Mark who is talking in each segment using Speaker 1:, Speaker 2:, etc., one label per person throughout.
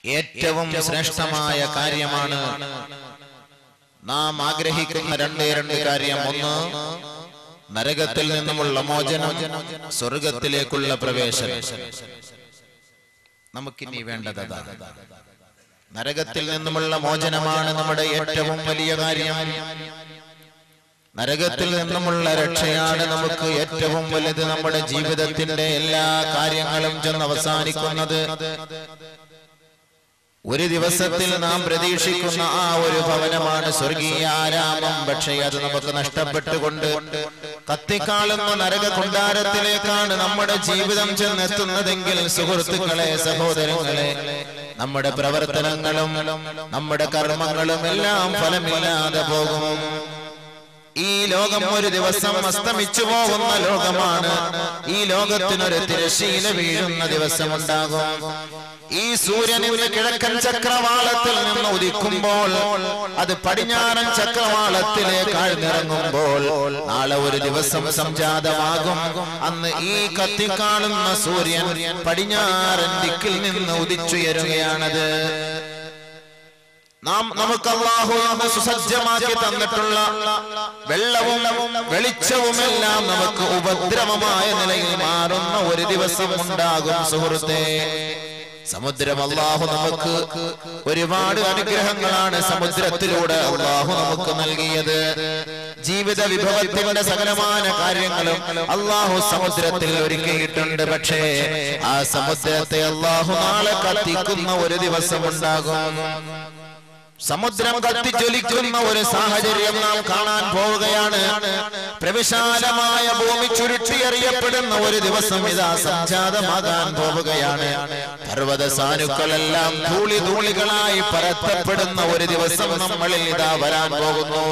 Speaker 1: ഏറ്റവും ശ്രേഷ്ഠമായ കാര്യമാണ് നാം ആഗ്രഹിക്കുന്ന രണ്ടേ രണ്ട് കാര്യം ഒന്ന് നരകത്തിൽ നിന്നുമുള്ള മോചനം സ്വർഗത്തിലേക്കുള്ള പ്രവേശനം നമുക്കിനി വേണ്ടത് അതാണ് നരകത്തിൽ നിന്നുമുള്ള മോചനമാണ് നമ്മുടെ ഏറ്റവും വലിയ കാര്യം നരകത്തിൽ നിന്നുമുള്ള രക്ഷയാണ് നമുക്ക് ഏറ്റവും വലുത് നമ്മുടെ ജീവിതത്തിന്റെ എല്ലാ കാര്യങ്ങളും ചെന്ന് അവസാനിക്കുന്നത് ഒരു ദിവസത്തിൽ നാം പ്രതീക്ഷിക്കുന്ന ആ ഒരു ഭവനമാണ് സ്വർഗീയ ആരാമം പക്ഷേ അത് നമുക്ക് നഷ്ടപ്പെട്ടുകൊണ്ട് കത്തിക്കാളുന്ന നരക കൊണ്ടാരത്തിലേക്കാണ് നമ്മുടെ ജീവിതം ചെന്നെത്തുന്നതെങ്കിൽ സുഹൃത്തുക്കളെ സഹോദരങ്ങളെ നമ്മുടെ പ്രവർത്തനങ്ങളും നമ്മുടെ കർമ്മങ്ങളും എല്ലാം ഫലമില്ലാതെ പോകും ഈ ലോകം ഒരു ദിവസം അസ്തമിച്ചു പോകുന്ന ലോകമാണ് ഈ ലോകത്തിനൊരു തിരശീല വീഴുന്ന ദിവസമുണ്ടാകും ഈ സൂര്യൻ ഇന്ന് കിഴക്കൻ ചക്രവാളത്തിൽ നിന്ന് ഉദിക്കുമ്പോൾ അത് പടിഞ്ഞാറൻ ചക്രവാളത്തിലേക്ക് ആഴ്ന്നിറങ്ങുമ്പോൾ നാളെ ഒരു ദിവസം സംജാതമാകും അന്ന് ഈ കത്തിക്കാണുന്ന സൂര്യൻ പടിഞ്ഞാറൻ ദിക്കിൽ നിന്ന് ഉദിച്ചുയരുകയാണത് നാം നമുക്ക് അള്ളാഹു എന്ന് സുസജ്ജമാക്കി തന്നിട്ടുള്ള വെള്ളവും വെളിച്ചവുമെല്ലാം നമുക്ക് ഉപദ്രവമായ നിലയിൽ മാറുന്ന ഒരു ദിവസം ഉണ്ടാകും സുഹൃത്തെ സമുദ്രം അള്ളാഹു നമുക്ക് ഒരുപാട് അനുഗ്രഹങ്ങളാണ് സമുദ്രത്തിലൂടെ അള്ളാഹു നമുക്ക് നൽകിയത് ജീവിത വിഭവത്തിന്റെ സകലമായ കാര്യങ്ങളും അള്ളാഹു സമുദ്രത്തിൽ ഒരുക്കിയിട്ടുണ്ട് പക്ഷേ ആ സമുദ്രത്തെ അള്ളാഹു നാളെ കത്തിക്കുന്ന ഒരു ദിവസം ഉണ്ടാകും സമുദ്രം കത്തിജ്വലിക്കുന്ന ഒരു സാഹചര്യം നാം കാണാൻ പോവുകയാണ് പ്രവിശാലമായ ഭൂമി ചുരുട്ടിയെറിയപ്പെടുന്ന ഒരു ദിവസം ഇതാ സംജാതമാകാൻ പോവുകയാണ് പർവ്വത സാനുക്കളെല്ലാം ധൂളി ധൂളികളായി പരത്തപ്പെടുന്ന ഒരു ദിവസം നമ്മളിൽ ഇതാ വരാൻ പോകുന്നു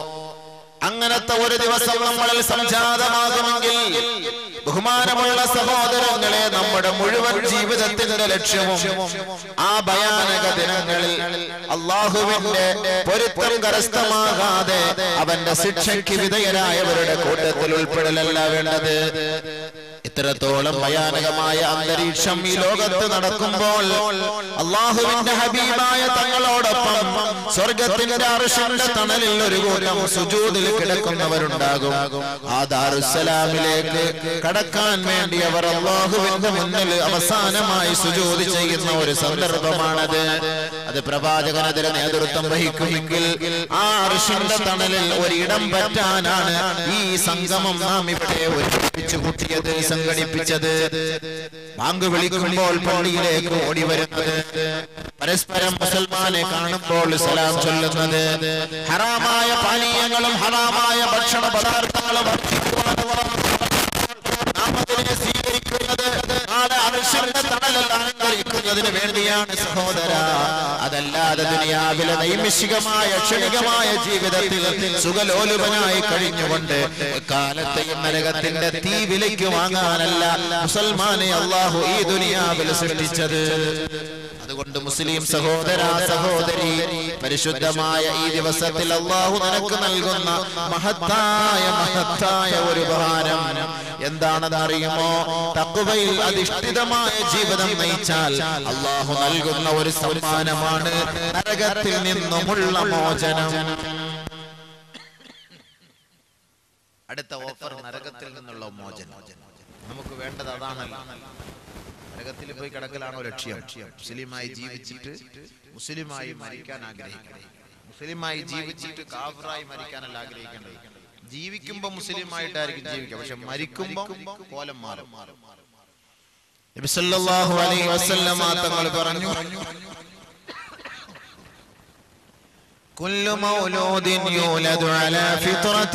Speaker 1: അങ്ങനത്തെ ഒരു ദിവസം നമ്മളിൽ സംജാതമാകുമെങ്കിൽ ബഹുമാനമുള്ള സഹോദരങ്ങളെ നമ്മുടെ മുഴുവൻ ജീവിതത്തിന്റെ ലക്ഷ്യവും ആ ഭയാനക ദിനങ്ങളിൽ അള്ളാഹുവിന്റെ പൊരുത്തം കരസ്ഥമാകാതെ അവന്റെ ശിക്ഷയ്ക്ക് വിധേയരായവരുടെ കൂട്ടത്തിൽ ഉൾപ്പെടലല്ല വേണ്ടത് ഇത്രത്തോളം ഭയാനകമായ അന്തരീക്ഷം ഈ ലോകത്ത് നടക്കുമ്പോൾ അള്ളാഹുവിന്റെ ഹബീബായ തങ്ങളോടൊപ്പം സ്വർഗത്തിന്റെ അർഷന്റെ തണലിൽ ഒരു കൂട്ടം സുജൂതിൽ കിടക്കുന്നവരുണ്ടാകും ആ ദാറുസലാമിലേക്ക് കടക്കാൻ വേണ്ടി അവർ അള്ളാഹുവിന്റെ മുന്നിൽ അവസാനമായി സുജൂതി ചെയ്യുന്ന ഒരു സന്ദർഭമാണത് അത് പ്രവാചകനെതിരെ നേതൃത്വം വഹിക്കുമെങ്കിൽ ആ അർഷന്റെ തണലിൽ ഒരിടം പറ്റാനാണ് ഈ സംഗമം നാം ഇവിടെ ഒരുമിച്ച് കൂട്ടിയത് സംഘടിപ്പിച്ചത് ബാങ്ക് വിളിക്കുമ്പോൾ പള്ളിയിലേക്ക് ഓടി വരുന്നത് പരസ്പരം മുസൽമാനെ കാണുമ്പോൾ സലാം ചൊല്ലുന്നത് ഹറാമായ പാനീയങ്ങളും ഹറാമായ ഭക്ഷണ പദാർത്ഥങ്ങളും ഭക്ഷിക്കുവാനുള്ള നാം അതിനെ സ്വീകരിക്കുന്നത് നാളെ അർശന്റെ തണലിൽ അലങ്കരിക്കുന്നതിന് വേണ്ടിയാണ് സഹോദര അതല്ലാതെ ദുനിയാവിലെ നൈമിഷികമായ ക്ഷണികമായ ജീവിതത്തിൽ സുഖലോലുപനായി കഴിഞ്ഞുകൊണ്ട് കാലത്തെയും നരകത്തിന്റെ തീ വിലയ്ക്ക് വാങ്ങാനല്ല മുസൽമാനെ അള്ളാഹു ഈ ദുനിയാവിൽ സൃഷ്ടിച്ചത് അതുകൊണ്ട് മുസ്ലിം സഹോദര സഹോദരി പരിശുദ്ധമായ ഈ ദിവസത്തിൽ അള്ളാഹു നിനക്ക് നൽകുന്ന മഹത്തായ മഹത്തായ ഒരു ഉപഹാരം എന്താണെന്ന് അറിയുമോ തക്കുവയിൽ അധിഷ്ഠിതമായ ജീവിതം നയിച്ചാൽ അള്ളാഹു നൽകുന്ന ഒരു സമ്മാനമാണ് നരകത്തിൽ നിന്നുമുള്ള മോചനം അടുത്ത ഓഫർ നരകത്തിൽ നിന്നുള്ള മോചനം നമുക്ക് വേണ്ടത് അതാണല്ലോ നരകത്തിൽ പോയി കിടക്കലാണോ ലക്ഷ്യം മുസ്ലിമായി ജീവിച്ചിട്ട് മുസ്ലിമായി മരിക്കാൻ ആഗ്രഹിക്കണം മുസ്ലിമായി ജീവിച്ചിട്ട് കാഫറായി മരിക്കാനല്ല ആഗ്രഹിക്കേണ്ടത് ജീവിക്കുമ്പോ മുസ്ലിമായിട്ടായിരിക്കും ജീവിക്കുക പക്ഷെ മരിക്കുമ്പോ കോലം മാറും നബി സല്ലല്ലാഹു അലൈഹി വസല്ലമ തങ്ങൾ പറഞ്ഞു كل مولود يولد على فطرة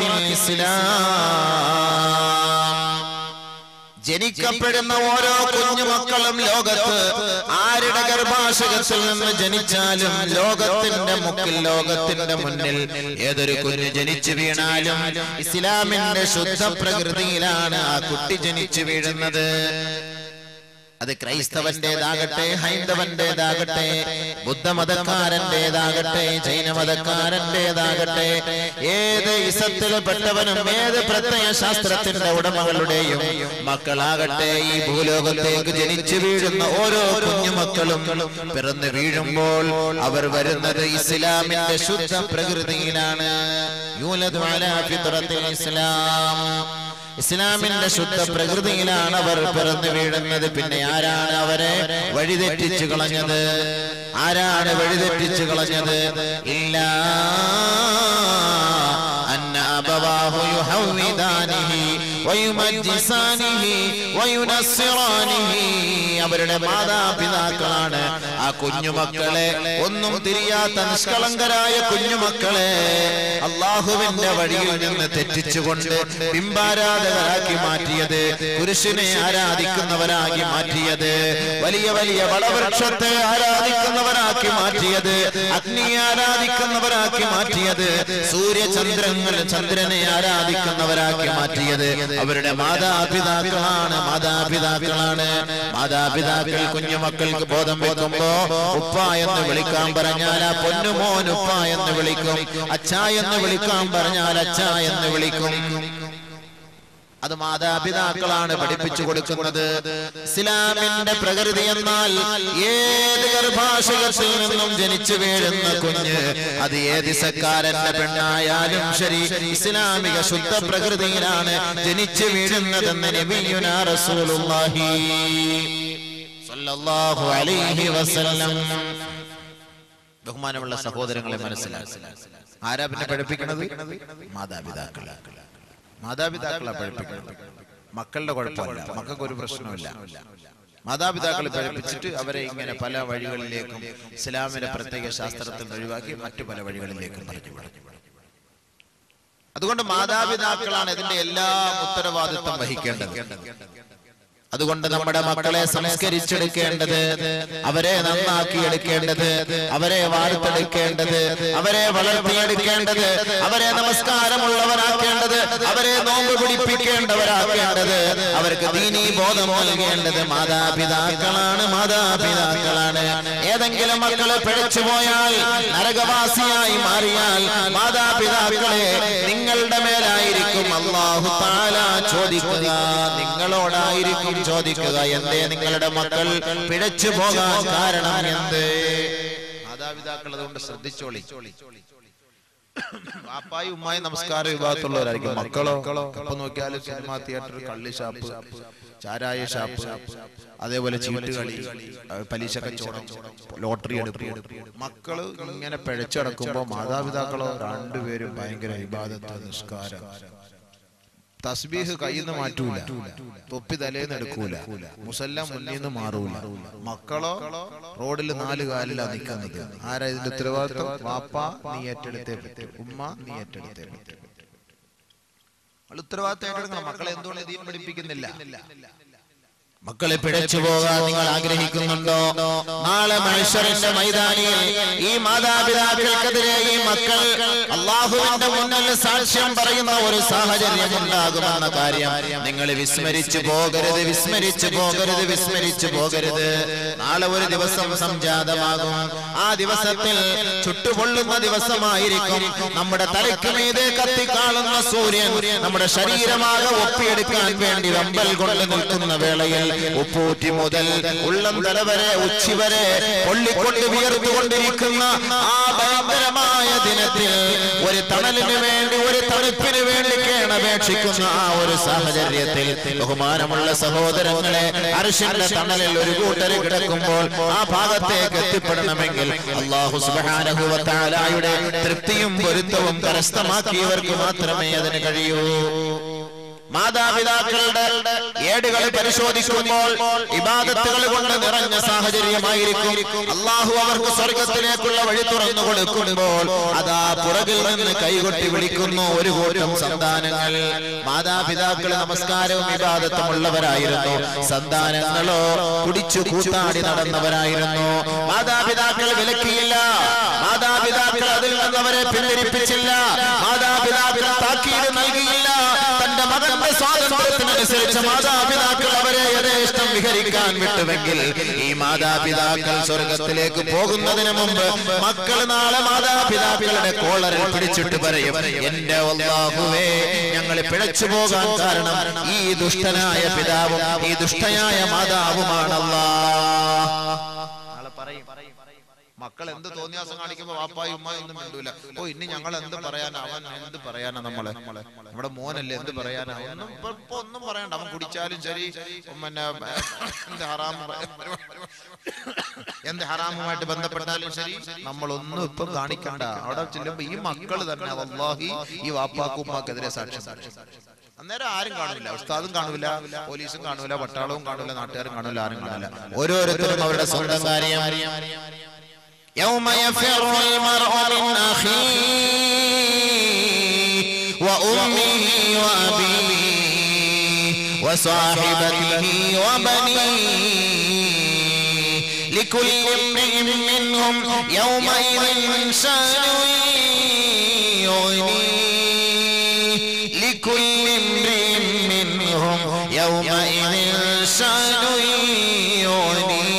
Speaker 1: الإسلام ജനിക്കപ്പെടുന്ന ഓരോ കുഞ്ഞുമക്കളും ലോകത്ത് ആരുടെ ഗർഭാശയത്തിൽ നിന്ന് ജനിച്ചാലും ലോകത്തിന്റെ മുക്കിൽ ലോകത്തിന്റെ മുന്നിൽ ഏതൊരു കുഞ്ഞ് ജനിച്ചു വീണാലും ഇസ്ലാമിന്റെ ശുദ്ധ പ്രകൃതിയിലാണ് ആ കുട്ടി ജനിച്ചു വീഴുന്നത് അത് ക്രൈസ്തവന്റേതാകട്ടെ ഹൈന്ദവന്റേതാകട്ടെ ബുദ്ധമതക്കാരന്റേതാകട്ടെ ജൈനമതക്കാരന്റേതാകട്ടെ ഏത് ഇസത്തിൽപ്പെട്ടവനും ഏത് പ്രത്യയ ശാസ്ത്രത്തിന്റെ ഉടമകളുടെയും മക്കളാകട്ടെ ഈ ഭൂലോകത്തേക്ക് ജനിച്ചു വീഴുന്ന ഓരോ കുഞ്ഞുമക്കളും പിറന്നു വീഴുമ്പോൾ അവർ വരുന്നത് ഇസ്ലാമിന്റെ ശുദ്ധ പ്രകൃതിയിലാണ് യൂലദു അലാ ഫിത്രത്തിൽ ഇസ്ലാം ഇസ്ലാമിന്റെ ശുദ്ധ പ്രകൃതിയിലാണ് അവർ പിറന്നു വീഴുന്നത് പിന്നെ ആരാണ് അവരെ വഴിതെറ്റിച്ചു കളഞ്ഞത് ആരാണ് വഴിതെറ്റിച്ചു കളഞ്ഞത് ഇല്ല അന്ന അബവാഹു യുഹവ്വിദാനിഹി വയുമജ്ജിസാനിഹി വയുനസ്സിറാനിഹി അവരുടെ മാതാപിതാക്കളാണ് ആ കുഞ്ഞുമക്കളെ ഒന്നും തിരിയാത്ത നിഷ്കളങ്കരായ കുഞ്ഞുമക്കളെ അള്ളാഹുവിന്റെ വഴിയിൽ നിന്ന് തെറ്റിച്ചുകൊണ്ട് ബിംബാരാധകരാക്കി മാറ്റിയത് പുരുഷനെ ആരാധിക്കുന്നവരാക്കി മാറ്റിയത് വലിയ വലിയ വളവൃക്ഷത്തെ ആരാധിക്കുന്നവരാക്കി മാറ്റിയത് അഗ്നിയെ ആരാധിക്കുന്നവരാക്കി മാറ്റിയത് സൂര്യചന്ദ്രങ്ങൾ ചന്ദ്രനെ ആരാധിക്കുന്നവരാക്കി മാറ്റിയത് അവരുടെ മാതാപിതാക്കളാണ് മാതാപിതാക്കളാണ് മാതാപിതാക്കൾ കുഞ്ഞുമക്കൾക്ക് ബോധം വെക്കുമ്പോ ഉപ്പ എന്ന് വിളിക്കാൻ പറഞ്ഞാൽ ആ പൊന്നുമോൻ ഉപ്പ എന്ന് വിളിക്കും അച്ഛ എന്ന് വിളിക്കാൻ പറഞ്ഞാൽ അച്ഛ എന്ന് വിളിക്കും അത് മാതാപിതാക്കളാണ് പഠിപ്പിച്ചു കൊടുക്കുന്നത് ഇസ്ലാമിന്റെ പ്രകൃതി എന്നാൽ ഏത് ഗർഭാശയത്തിൽ നിന്നും ജനിച്ചു വീഴുന്ന കുഞ്ഞ് അത് ഏത് സക്കാരന്റെ പെണ്ണായാലും ശരി ഇസ്ലാമിക ശുദ്ധ പ്രകൃതിയിലാണ് ജനിച്ചു വീഴുന്നതെന്ന് നബിയുന റസൂലുള്ളാഹി സ്വല്ലല്ലാഹു അലൈഹി വസല്ലം ബഹുമാനമുള്ള സഹോദരങ്ങളെ മനസ്സിലാക്കി ആരാ പിന്നെ പഠിപ്പിക്കുന്നത് മാതാപിതാക്കളാണ് മാതാപിതാക്കളെ പഠിപ്പിക്കണം മക്കളുടെ കുഴപ്പമില്ല മക്കൾക്ക് ഒരു പ്രശ്നമില്ല മാതാപിതാക്കളെ പഠിപ്പിച്ചിട്ട് അവരെ ഇങ്ങനെ പല വഴികളിലേക്കും ഇസ്ലാമിന്റെ പ്രത്യേക ശാസ്ത്രത്തിൽ ഒഴിവാക്കി മറ്റു പല വഴികളിലേക്കും പറഞ്ഞു വിടും. അതുകൊണ്ട് മാതാപിതാക്കളാണ് ഇതിന്റെ എല്ലാ ഉത്തരവാദിത്വം വഹിക്കേണ്ടത് അതുകൊണ്ട് നമ്മുടെ മക്കളെ സംസ്കരിച്ചെടുക്കേണ്ടത് അവരെ നന്നാക്കി എടുക്കേണ്ടത് അവരെ വാർത്തെടുക്കേണ്ടത് അവരെ വളർത്തിയെടുക്കേണ്ടത് അവരെ നമസ്കാരമുള്ളവരാക്കേണ്ടത് അവരെ നോമ്പ് പിടിപ്പിക്കേണ്ടവരാക്കേണ്ടത് അവർക്ക് ദീനീ ബോധം നൽകേണ്ടത് മാതാപിതാക്കളാണ് മാതാപിതാക്കളാണ് ഏതെങ്കിലും മക്കളെ പിഴച്ചു പോയാൽ നരകവാസിയായി മാറിയാൽ മാതാപിതാക്കളെ നിങ്ങളുടെ മേലായിരിക്കും അള്ളാഹു താല ചോദിക്കുക നിങ്ങളോടായിരിക്കും ചോദിക്കുക എന്തേ നിങ്ങളുടെ മക്കൾ പിഴച്ചു പോകാൻ കാരണം എന്ത് മാതാപിതാക്കൾ അതുകൊണ്ട് ശ്രദ്ധിച്ചോളി വാപ്പായും ഉമ്മായും നമസ്കാര വിഭാഗത്തുള്ളവരായിരിക്കും മക്കളോ അപ്പൊ നോക്കിയാലും സിനിമാ തിയേറ്റർ കള്ളി ഷാപ്പ് ചാരായ ഷാപ്പ് അതേപോലെ ചീട്ടുകളി അഹ് പലിശ കച്ചവടം ലോട്ടറി എടുപ്പ് മക്കള് ഇങ്ങനെ പിഴച്ചടക്കുമ്പോ മാതാപിതാക്കളോ രണ്ടുപേരും ഭയങ്കര വിവാദത്ത് നിസ്കാരം തസ്ബീഹ് കയ്യിൽ നിന്ന് മാറ്റൂല തൊപ്പി തലേന്ന് എടുക്കൂല മുസല്ല മുന്നിൽ നിന്ന് മാറൂല മക്കളോ റോഡിൽ നാല് കാലിലാ നിൽക്കുന്നത് ആരാ ഇതിന്റെ ഉത്തരവാദിത്വം വാപ്പ നീ ഏറ്റെടുത്തേ പറ്റൂ ഉമ്മ നീ ഏറ്റെടുത്തേ പറ്റൂ അവൾ ഉത്തരവാദിത്തം ഏറ്റെടുക്കണം മക്കളെ എന്തുകൊണ്ട് ദീൻ പഠിപ്പിക്കുന്നില്ല മക്കളെ പിഴച്ചു പോകാൻ നിങ്ങൾ ആഗ്രഹിക്കുന്നുണ്ടോ നാളെ മനുഷ്യരുടെ മൈതാനിയിൽ ഈ മാതാപിതാക്കൾക്കെതിരെ ഈ മക്കൾ അള്ളാഹുവിന്റെ മുന്നിൽ സാക്ഷ്യം പറയുന്ന ഒരു സാഹചര്യം ഉണ്ടാകുമെന്ന കാര്യം നിങ്ങൾ വിസ്മരിച്ചു പോകരുത് വിസ്മരിച്ചു പോകരുത് വിസ്മരിച്ചു പോകരുത് നാളെ ഒരു ദിവസം സംജാതമാകും ആ ദിവസത്തിൽ ചുട്ടുപൊള്ളുന്ന ദിവസമായിരിക്കും നമ്മുടെ തലയ്ക്ക് മീതെ കത്തിക്കാളുന്ന സൂര്യൻ നമ്മുടെ ശരീരമാകെ ഒപ്പിയെടുക്കാൻ വേണ്ടി വെമ്പൽ കൊണ്ട് നിൽക്കുന്ന വേളയിൽ ഉപ്പൂറ്റി മുതൽ ഉള്ളം തല വരെ ഉച്ചി വരെ പൊള്ളിക്കൊണ്ട് വിയർത്തുകൊണ്ടിരിക്കുന്ന ആ ഭയങ്കരമായ ദിനത്തിൽ ഒരു തണലിന് വേണ്ടി ഒരു തണുപ്പിന് വേണ്ടി കേണപേക്ഷിക്കുന്ന ആ ഒരു സാഹചര്യത്തിൽ ബഹുമാനമുള്ള സഹോദരങ്ങളെ അർഷന്റെ തണലിൽ ഒരു കൂട്ടര് കിടക്കുമ്പോൾ ആ ഭാഗത്തേക്ക് എത്തിപ്പെടണമെങ്കിൽ അള്ളാഹു സുബാനഹുവത്താലായുടെ തൃപ്തിയും പൊരുത്തവും കരസ്ഥമാക്കിയവർക്ക് മാത്രമേ അതിന് കഴിയൂ മാതാപിതാക്കളുടെ ഏടുകൾ പരിശോധിക്കുമ്പോൾ ഇബാദത്തുകൾ കൊണ്ട് നിറഞ്ഞ സാഹചര്യമായിരിക്കും അള്ളാഹു അവർക്ക് സ്വർഗത്തിലേക്കുള്ള വഴി തുറന്നു കൊടുക്കുമ്പോൾ അതാ പുറകിൽ നിന്ന് കൈകൊട്ടി വിളിക്കുന്നു ഒരു കൂട്ടം സന്താനങ്ങൾ മാതാപിതാക്കൾ നമസ്കാരവും ഇബാദത്തും ഉള്ളവരായിരുന്നു സന്താനങ്ങളോ കുടിച്ചു കൂത്താടി നടന്നവരായിരുന്നു മാതാപിതാക്കൾ വിലക്കിയില്ല മാതാപിതാക്കൾ അതിൽ നിന്ന് അവരെ പിന്തിരിപ്പിച്ചില്ല മാതാപിതാക്കൾ താക്കീത് നൽകിയില്ല തന്റെ മകന്റെ സ്വാതന്ത്ര്യത്തിനനുസരിച്ച് മാതാപിതാക്കൾ അവരെ യഥേഷ്ടം വിഹരിക്കാൻ വിട്ടുവെങ്കിൽ ഈ മാതാപിതാക്കൾ സ്വർഗത്തിലേക്ക് പോകുന്നതിന് മുമ്പ് മക്കൾ നാളെ മാതാപിതാക്കളുടെ കോളറിൽ പിടിച്ചിട്ട് പറയും എന്റെ അല്ലാഹുവേ ഞങ്ങൾ പിഴച്ചു പോകാൻ കാരണം ഈ ദുഷ്ടനായ പിതാവും ഈ ദുഷ്ടയായ മാതാവുമാണല്ലാ നാളെ പറയും മക്കൾ എന്ത് തോന്നിയാസം കാണിക്കുമ്പോ വാപ്പായും ഉമ്മായും ഒന്നും മിണ്ടൂല ഓ ഇനി ഞങ്ങൾ എന്ത് പറയാനാ അവൻ എന്ത് പറയാനാ നമ്മളെ നമ്മുടെ മോനല്ലേ എന്ത് പറയാനാ ഒന്നും ഇപ്പൊ ഇപ്പൊ ഒന്നും പറയണ്ട അവൻ കുടിച്ചാലും ശരി പിന്നെ എന്ത് ഹറാം എന്ത് ഹറാമുമായിട്ട് ബന്ധപ്പെട്ടാലും ശരി നമ്മളൊന്നും ഇപ്പൊ കാണിക്കണ്ട അവിടെ ചെല്ലുമ്പോ ഈ മക്കൾ തന്നെ വല്ലാഹി ഈ വാപ്പാക്കും ഉമ്മാക്കെതിരെ സാക്ഷ്യം അന്നേരം ആരും കാണില്ല ഉസ്താദും കാണൂല പോലീസും കാണൂല പട്ടാളവും കാണൂല നാട്ടുകാരും കാണൂല ആരും കാണൂല ഓരോരുത്തരും അവരുടെ സ്വന്തം കാര്യം يوم يفر المرء من أخيه وأمه وأبيه وصاحبته وبنيه لكل امرئ منهم يومئذ شان يغنيه لكل امرئ منهم يومئذ شان يغنيه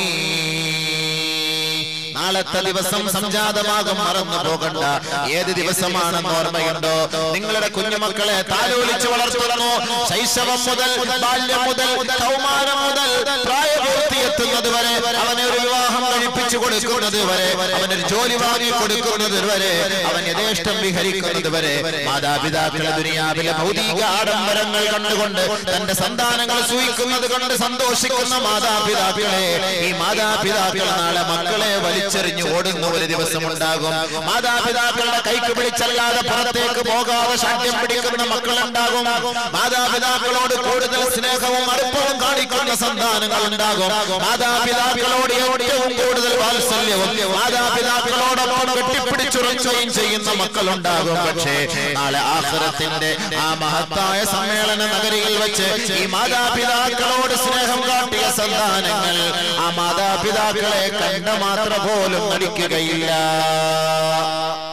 Speaker 1: നാളത്തെ ദിവസം സംജാതമാകും മറന്നു പോകണ്ട ഏത് ദിവസമാണെന്ന് ഓർമ്മയുണ്ടോ നിങ്ങളുടെ കുഞ്ഞുമക്കളെ താലോലിച്ച് വളർത്തുന്നു ശൈശവം മുതൽ ബാല്യം മുതൽ കൗമാരം മുതൽ പ്രായപൂർത്തിയെത്തുന്നത് വരെ അവനെ ഒരു വിവാഹം കഴിപ്പിച്ചു കൊടുക്കുന്നത് വരെ അവനൊരു ജോലി വാങ്ങി കൊടുക്കുന്നത് വരെ അവൻ യഥേഷ്ടം വിഹരിക്കുന്നത് വരെ മാതാപിതാക്കളെ ദുനിയാവിലെ ഭൗതിക ആഡംബരങ്ങൾ കണ്ടുകൊണ്ട് തന്റെ സന്താനങ്ങൾ സൂയിക്കുന്നത് കൊണ്ട് സന്തോഷിക്കുന്ന മാതാപിതാക്കളെ ഈ മാതാപിതാക്കൾ നാളെ മക്കളെ വലിച്ചെറിഞ്ഞു ഓടുന്ന ഒരു ദിവസം ഉണ്ടാകും മാതാപിതാക്കളുടെ കൈക്ക് പിടിച്ചല്ലാതെ പുറത്തേക്ക് പോകാതെ ശാഠ്യം പിടിക്കുന്ന മക്കളുണ്ടാകും മാതാപിതാക്കളോട് കൂടുതൽ സ്നേഹവും അടുപ്പവും കാണിക്കുന്ന സന്താനങ്ങൾ ഉണ്ടാകും മാതാപിതാക്കളോട് ഏറ്റവും കൂടുതൽ വാത്സല്യവും മാതാപിതാക്കളോടൊപ്പം കെട്ടിപ്പിടിച്ചുറച്ചുകയും ചെയ്യുന്ന മക്കളുണ്ടാകും പക്ഷേ നാളെ ആഹ്റത്തിന്റെ ആ മഹത്തായ സമ്മേളന നഗരിയിൽ വെച്ച് ഈ മാതാപിതാക്കളോട് സ്നേഹം കാട്ടിയ സന്താനങ്ങൾ ആ മാതാപിതാക്കളെ കണ്ട മാത്ര പോലും നടിക്കുകയില്ല